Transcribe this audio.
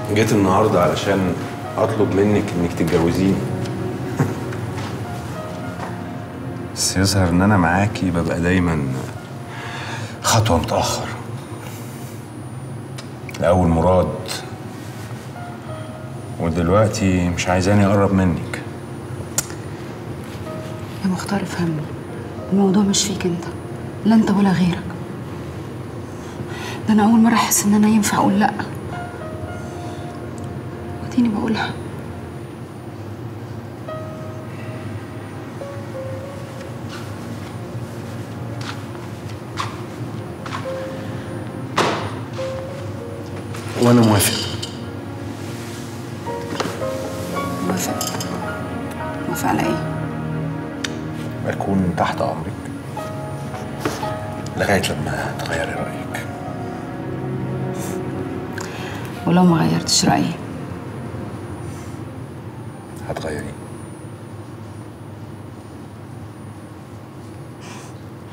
جيت النهارده علشان اطلب منك انك تتجوزيني بس يظهر ان انا معاكي ببقى دايما خطوه متاخر الاول مراد ودلوقتي مش عايزاني اقرب منك يا مختار افهمني الموضوع مش فيك انت لا انت ولا غيرك ده انا اول مره احس ان انا ينفع اقول لا وديني بقولها وانا موافق موافق موافق على ايه اكون تحت امرك لغايه لما تغيري رايك ولو ما غيرتش رايي هتغيري